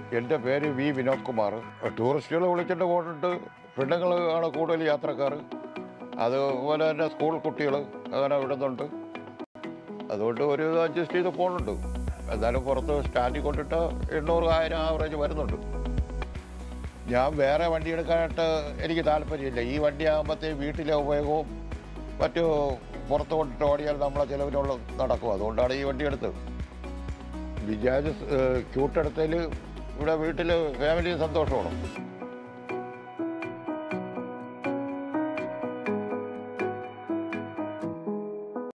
എൻ്റെ പേര് വി വിനോദ് കുമാർ ടൂറിസ്റ്റുകൾ വിളിച്ചിട്ട് പോകുന്നുണ്ട് പെണ്ണുങ്ങൾ ആണ് കൂടുതൽ യാത്രക്കാർ അതുപോലെ തന്നെ സ്കൂൾ കുട്ടികൾ അങ്ങനെ വിടുന്നുണ്ട് അതുകൊണ്ട് ഒരു ഇത് അഡ്ജസ്റ്റ് ചെയ്ത് പോകുന്നുണ്ട് എന്നാലും പുറത്ത് സ്റ്റാൻഡിൽ കൊണ്ടിട്ട് എണ്ണൂറ് ആയിരം ആവറേജ് വരുന്നുണ്ട് ഞാൻ വേറെ വണ്ടി എടുക്കാനായിട്ട് എനിക്ക് താല്പര്യമില്ല ഈ വണ്ടി ആകുമ്പോഴത്തേ വീട്ടിലെ ഉപയോഗവും മറ്റു പുറത്ത് കൊണ്ടിട്ട് ഓടിയാൽ നമ്മളെ ചിലവിനുള്ള നടക്കും അതുകൊണ്ടാണ് ഈ വണ്ടി എടുത്തത് ബിജാജ് ക്യൂട്ട് എടുത്തതിൽ ഇവിടെ വീട്ടിൽ ഫാമിലി സന്തോഷമാണ്